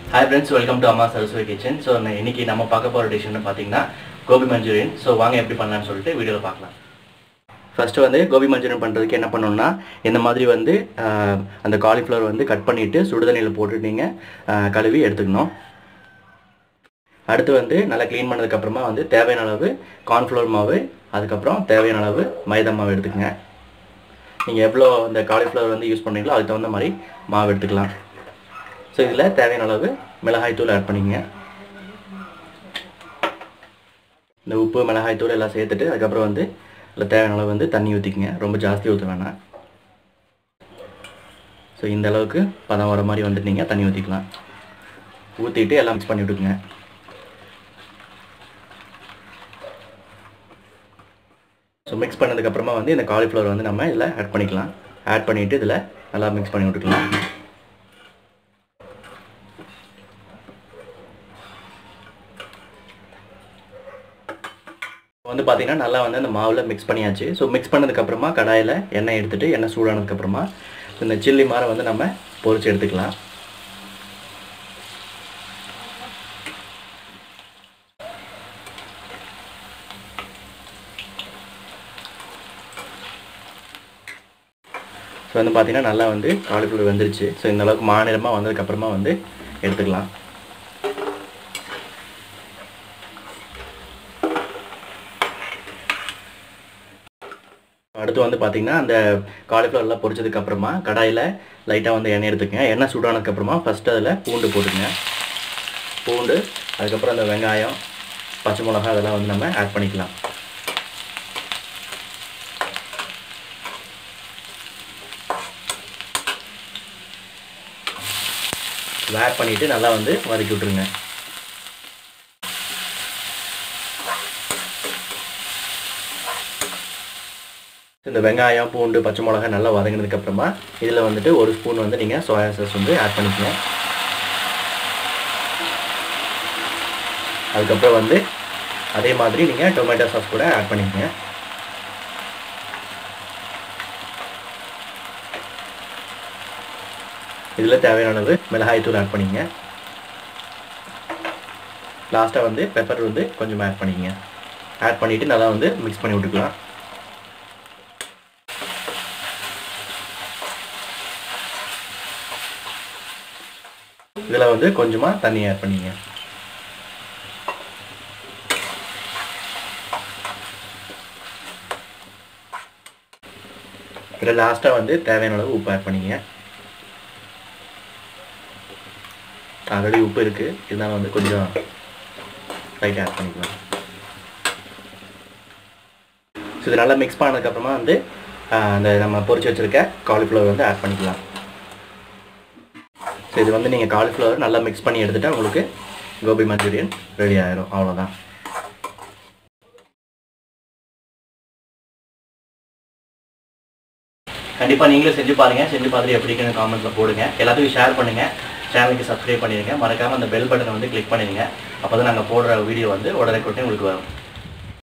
hi friends welcome to அம்மா Saraswati kitchen so இன்னைக்கு நம்ம பார்க்க போகிற டிஷ்னு பார்த்தீங்கன்னா கோபி மஞ்சூரியன் ஸோ வாங்க எப்படி பண்ணலாம்னு சொல்லிட்டு வீடியோவில் பார்க்கலாம் ஃபஸ்ட்டு வந்து கோபி மஞ்சூரியன் பண்ணுறதுக்கு என்ன பண்ணணும்னா இந்த மாதிரி வந்து ஆஹ், அந்த காலிஃப்ளவர் வந்து கட் பண்ணிவிட்டு சுடுதண்ணியில் போட்டு நீங்கள் ஆஹ், கழுவி எடுத்துக்கணும் அடுத்து வந்து நல்லா க்ளீன் பண்ணதுக்கப்புறமா வந்து தேவையான அளவு கார்ன்ஃப்ளவர் மாவு அதுக்கப்புறம் தேவையான அளவு மைதா மாவு எடுத்துக்கங்க நீங்கள் எவ்வளோ இந்த காலிஃப்ளவர் வந்து யூஸ் பண்ணுறீங்களோ அதுக்கு தகுந்த மாதிரி மாவு எடுத்துக்கலாம் ஸோ இதில் தேவையான அளவு மிளகாய் தூள் ஆட் பண்ணிக்கங்க இந்த உப்பு மிளகாய் தூள் எல்லாம் சேர்த்துட்டு அதுக்கப்புறம் வந்து அதில் தேவையான அளவு வந்து தண்ணி ஊற்றிக்கங்க ரொம்ப ஜாஸ்தி ஊற்ற வேணாம் ஸோ இந்த அளவுக்கு பதம் வர மாதிரி வந்துட்டு நீங்கள் தண்ணி ஊற்றிக்கலாம் ஊற்றிட்டு எல்லாம் மிக்ஸ் பண்ணி விட்டுக்குங்க ஸோ மிக்ஸ் பண்ணதுக்கப்புறமா வந்து இந்த காலிஃப்ளவர் வந்து நம்ம இதில் ஆட் பண்ணிக்கலாம் ஆட் பண்ணிவிட்டு இதில் நல்லா மிக்ஸ் பண்ணி விட்டுக்கலாம் வந்து பார்த்தீங்கன்னா நல்லா வந்து அந்த மாவில் மிக்ஸ் பண்ணியாச்சு ஸோ மிக்ஸ் பண்ணதுக்கப்புறமா கடாயில் எண்ணெய் எடுத்துட்டு எண்ணெய் சூடானதுக்கப்புறமா இந்த சில்லி மாரை வந்து நம்ம பொரிச்சு எடுத்துக்கலாம் ஸோ வந்து பார்த்தீங்கன்னா நல்லா வந்து காலிஃப்ளவர் வெந்துருச்சு ஸோ இந்த அளவுக்கு மாநிலமாக வந்ததுக்கப்புறமா வந்து எடுத்துக்கலாம் அடுத்து வந்து பார்த்தீங்கன்னா அந்த காலிஃப்ளவர்லாம் பொரிச்சதுக்கு அப்புறமா கடாயில் லைட்டாக வந்து எண்ணெய் எடுத்துக்கங்க எண்ணெய் சூடானதுக்கப்புறமா ஃபஸ்ட்டு அதில் பூண்டு போட்டுக்கங்க பூண்டு அதுக்கப்புறம் அந்த வெங்காயம் பச்சை மிளகாய் அதெல்லாம் வந்து நம்ம ஆட் பண்ணிக்கலாம் ஆட் பண்ணிவிட்டு நல்லா வந்து வதக்கி விட்ருங்க இந்த வெங்காயம் பூண்டு பச்சை மிளகாய் நல்லா வதங்கினதுக்கு அப்புறமா இதில் வந்துட்டு ஒரு ஸ்பூன் வந்து நீங்கள் சோயா சாஸ் வந்து ஆட் பண்ணிக்கங்க அதுக்கப்புறம் வந்து அதே மாதிரி நீங்கள் டொமேட்டோ சாஸ் கூட ஆட் பண்ணிக்கங்க இதில் தேவையான அளவு மிளகாய் தூள் ஆட் பண்ணிக்கங்க லாஸ்ட்டாக வந்து பெப்பர் வந்து கொஞ்சம் ஆட் பண்ணிக்கங்க ஆட் பண்ணிவிட்டு நல்லா வந்து மிக்ஸ் பண்ணி விட்டுக்கலாம் இதில் வந்து கொஞ்சமாக தண்ணி ஆட் பண்ணிங்க இதில் லாஸ்ட்டாக வந்து தேவையான அளவு உப்பு ஆட் பண்ணிங்க ஆல்ரெடி உப்பு இருக்குது இருந்தாலும் வந்து கொஞ்சம் லைட்டாக ஆட் பண்ணிக்கலாம் ஸோ இது நல்லா மிக்ஸ் பண்ணதுக்கப்புறமா வந்து ஆஹ், அந்த நம்ம பொரிச்சு வச்சுருக்க காலிஃப்ளவர் வந்து ஆட் பண்ணிக்கலாம் ஸோ இது வந்து நீங்கள் காலிஃப்ளவர் நல்லா மிக்ஸ் பண்ணி எடுத்துட்டா உங்களுக்கு கோபி மஞ்சூரியன் ரெடி ஆயிரும் அவ்வளோதான் கண்டிப்பாக நீங்களும் செஞ்சு பாருங்க செஞ்சு பார்த்துட்டு எப்படி இருக்குன்னு காமெண்ட்ஸில் போடுங்க எல்லாத்துக்கும் ஷேர் பண்ணுங்க சேனலுக்கு சப்ஸ்கிரைப் பண்ணிடுங்க மறக்காமல் அந்த பெல் பட்டனை வந்து கிளிக் பண்ணிடுங்க அப்போ தான் நாங்கள் போடுற வீடியோ வந்து உடனே உங்களுக்கு வரும்